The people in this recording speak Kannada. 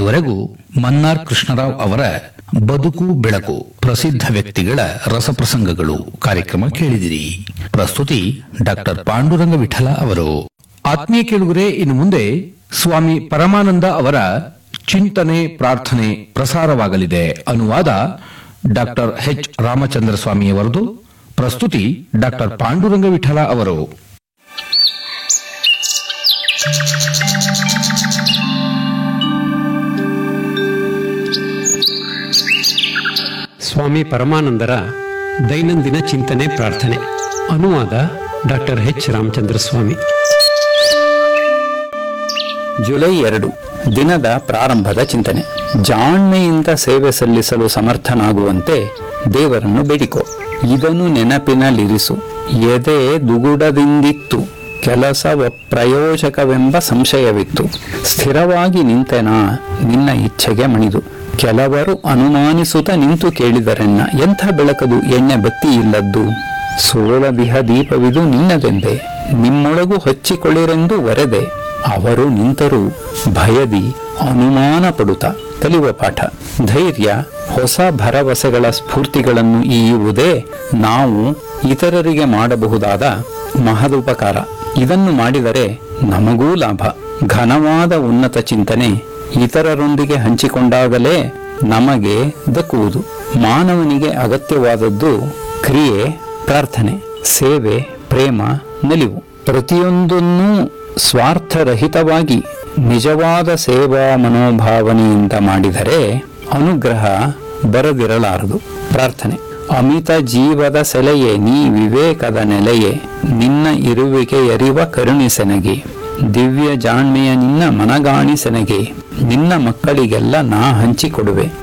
ಇದುವರೆಗೂ ಮನ್ನಾರ್ ಕೃಷ್ಣರಾವ್ ಅವರ ಬದುಕು ಬೆಳಕು ಪ್ರಸಿದ್ಧ ವ್ಯಕ್ತಿಗಳ ರಸಪ್ರಸಂಗಗಳು ಕಾರ್ಯಕ್ರಮ ಕೇಳಿದಿರಿ ಪ್ರಸ್ತುತಿ ಡಾಕ್ಟರ್ ಪಾಂಡುರಂಗ ವಿಠಲ ಅವರು ಆತ್ಮೀಯ ಕೇಳುಗರೆ ಇನ್ನು ಮುಂದೆ ಸ್ವಾಮಿ ಪರಮಾನಂದ ಅವರ ಚಿಂತನೆ ಪ್ರಾರ್ಥನೆ ಪ್ರಸಾರವಾಗಲಿದೆ ಅನುವಾದ ಡಾಕ್ಟರ್ ಎಚ್ ರಾಮಚಂದ್ರ ಸ್ವಾಮಿಯವರದು ಪ್ರಸ್ತುತಿ ಡಾಕ್ಟರ್ ಪಾಂಡುರಂಗ ವಿಠಲ ಅವರು ಸ್ವಾಮಿ ಪರಮಾನಂದರ ದೈನಂದಿನ ಚಿಂತನೆ ಪ್ರಾರ್ಥನೆ ಅನುವಾದ doctor H Ramachandra Swamy July ಎರಡು ದಿನದ ಪ್ರಾರಂಭದ ಚಿಂತನೆ ಜಾಣ್ಮೆಯಿಂದ ಸೇವೆ ಸಲ್ಲಿಸಲು ಸಮರ್ಥನಾಗುವಂತೆ ದೇವರನ್ನು ಬೇಡಿಕೋ ಇದನ್ನು ನೆನಪಿನಲ್ಲಿರಿಸು ಎದೆ ದುಗುಡದಿಂದಿತ್ತು ಕೆಲಸವ ಪ್ರಯೋಜಕವೆಂಬ ಸಂಶಯವಿತ್ತು ಸ್ಥಿರವಾಗಿ ನಿಂತೆನಾ ನಿನ್ನ ಇಚ್ಛೆಗೆ ಮಣಿದು ಕೆಲವರು ಅನುಮಾನಿಸುತ್ತ ನಿಂತು ಕೇಳಿದರೆನ್ನ ಎಂಥ ಬೆಳಕದು ಎಣ್ಣೆ ಬತ್ತಿ ಇಲ್ಲದ್ದು ಸೋಳದಿಹ ದೀಪವಿದು ನಿನ್ನದೆಂದೆ ನಿಮ್ಮೊಳಗು ಹಚ್ಚಿಕೊಳ್ಳಿರೆಂದು ವರೆದೆ ಅವರು ನಿಂತರೂ ಭಯದಿ ಅನುಮಾನ ಪಡುತ್ತ ಕಲಿಯುವ ಪಾಠ ಧೈರ್ಯ ಹೊಸ ಭರವಸೆಗಳ ಸ್ಫೂರ್ತಿಗಳನ್ನು ಈಯುವುದೇ ನಾವು ಇತರರಿಗೆ ಮಾಡಬಹುದಾದ ಮಹದುಪಕಾರ ಇದನ್ನು ಮಾಡಿದರೆ ನಮಗೂ ಲಾಭ ಘನವಾದ ಉನ್ನತ ಚಿಂತನೆ ಇತರರೊಂದಿಗೆ ಹಂಚಿಕೊಂಡಾಗಲೇ ನಮಗೆ ದಕ್ಕುವುದು ಮಾನವನಿಗೆ ಅಗತ್ಯವಾದದ್ದು ಕ್ರಿಯೆ ಪ್ರಾರ್ಥನೆ ಸೇವೆ ಪ್ರೇಮ ನಿಲುವು ಪ್ರತಿಯೊಂದನ್ನೂ ಸ್ವಾರ್ಥರಹಿತವಾಗಿ ನಿಜವಾದ ಸೇವಾ ಮನೋಭಾವನೆಯಿಂದ ಮಾಡಿದರೆ ಅನುಗ್ರಹ ಬರದಿರಲಾರದು ಪ್ರಾರ್ಥನೆ ಅಮಿತ ಜೀವದ ಸೆಲೆಯೇ ನೀ ವಿವೇಕದ ನೆಲೆಯೇ ನಿನ್ನ ಇರುವಿಕೆ ಎರಿವ ಕರುಣಿಸೆನಗೆ ದಿವ್ಯ ಜಾಣ್ಮೆಯ ನಿನ್ನ ಮನಗಾಣಿಸೆನಗೆ ನಿನ್ನ ಮಕ್ಕಳಿಗೆಲ್ಲ ನಾ ಹಂಚಿಕೊಡುವೆ